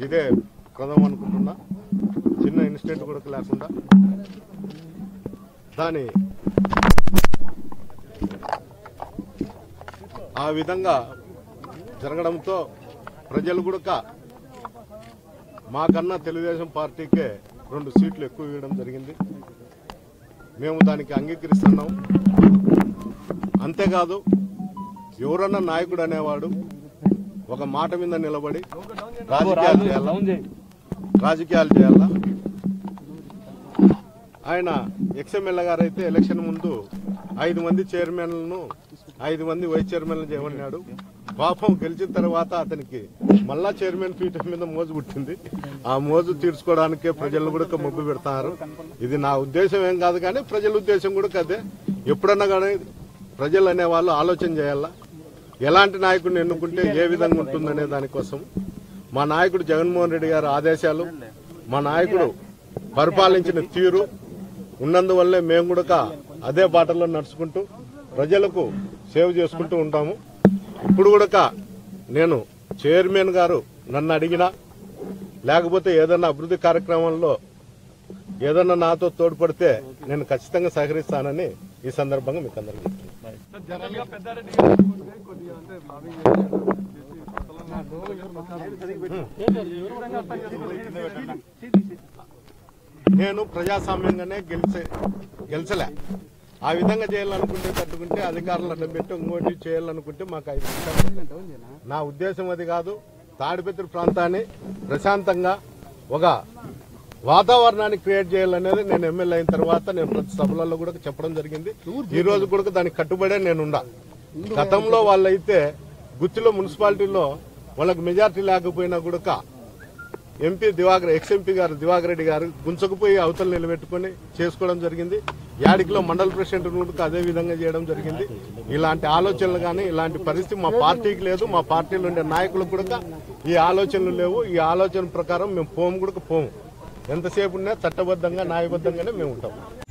ఇదే ప్రథమం అనుకుంటున్నా చిన్న ఇన్సిడెంట్ కూడా లేకుండా దాని ఆ విధంగా జరగడంతో ప్రజలు కూడా మాకన్నా తెలుగుదేశం పార్టీకే రెండు సీట్లు ఎక్కువ ఇవ్వడం జరిగింది మేము దానికి అంగీకరిస్తున్నాం అంతేకాదు ఎవరన్నా నాయకుడు అనేవాడు ఒక మాట మీద నిలబడి రాజకీయాలు చేయాలా రాజకీయాలు చేయాలా ఆయన ఎక్స్ఎమ్మెల్యే గారు అయితే ఎలక్షన్ ముందు ఐదు మంది చైర్మన్లను ఐదు మంది వైస్ చైర్మన్లు చేయమన్నాడు పాపం గెలిచిన తర్వాత అతనికి మళ్ళా చైర్మన్ పీఠ మీద మోజు పుట్టింది ఆ మోజు తీర్చుకోవడానికే ప్రజలను కూడా మొగ్గు పెడతారు ఇది నా ఉద్దేశం ఏం కాదు కానీ ప్రజల ఉద్దేశం కూడా అదే ఎప్పుడన్నా కానీ ప్రజలు అనే వాళ్ళు ఆలోచన చేయాలా ఎలాంటి నాయకుడిని ఎన్నుకుంటే ఏ విధంగా ఉంటుందనే దానికోసం మా నాయకుడు జగన్మోహన్ రెడ్డి గారి ఆదేశాలు మా నాయకుడు పరిపాలించిన తీరు ఉన్నందువల్లే మేము కూడా అదే బాటలో నడుచుకుంటూ ప్రజలకు సేవ చేసుకుంటూ ఉంటాము ఇప్పుడు కూడా నేను చైర్మన్ గారు నన్ను అడిగినా లేకపోతే ఏదన్నా అభివృద్ధి కార్యక్రమంలో ఏదన్నా నాతో తోడ్పడితే నేను ఖచ్చితంగా సహకరిస్తానని ఈ సందర్భంగా మీకు అందరికీ చెప్తున్నాను. నేను ప్రజాస్వామ్యంగానే గెలిచే గెలిచలే ఆ విధంగా చేయాలనుకుంటే తట్టుకుంటే అధికారులు అడ్డం పెట్టి ఇంకోటి చేయాలనుకుంటే మాకు ఐదు నిమిషాలు నా ఉద్దేశం అది కాదు తాడిపత్రి ప్రాంతాన్ని ప్రశాంతంగా ఒక వాతావరణాన్ని క్రియేట్ చేయాలనేది నేను ఎమ్మెల్యే అయిన తర్వాత నేను ప్రతి సభలలో కూడా చెప్పడం జరిగింది ఈ రోజు కూడా దానికి కట్టుబడే నేనుండా గతంలో వాళ్ళైతే గుత్తిలో మున్సిపాలిటీలో వాళ్ళకి మెజార్టీ లేకపోయినా కూడా ఎంపీ దివాకర్ ఎక్స్ ఎంపీ గారు దివాకర్ రెడ్డి గారు గుంచకపోయి అవతల నిలబెట్టుకొని చేసుకోవడం జరిగింది యాడికిలో మండల ప్రెసిడెంట్ కూడా అదే విధంగా చేయడం జరిగింది ఇలాంటి ఆలోచనలు కానీ ఇలాంటి పరిస్థితి మా పార్టీకి లేదు మా పార్టీలో ఉండే నాయకులకు కూడా ఈ ఆలోచనలు లేవు ఈ ఆలోచన ప్రకారం మేము పోము కూడా పోము ఎంతసేపు ఉన్నా చట్టబద్ధంగా న్యాయబద్ధంగానే మేము ఉంటాం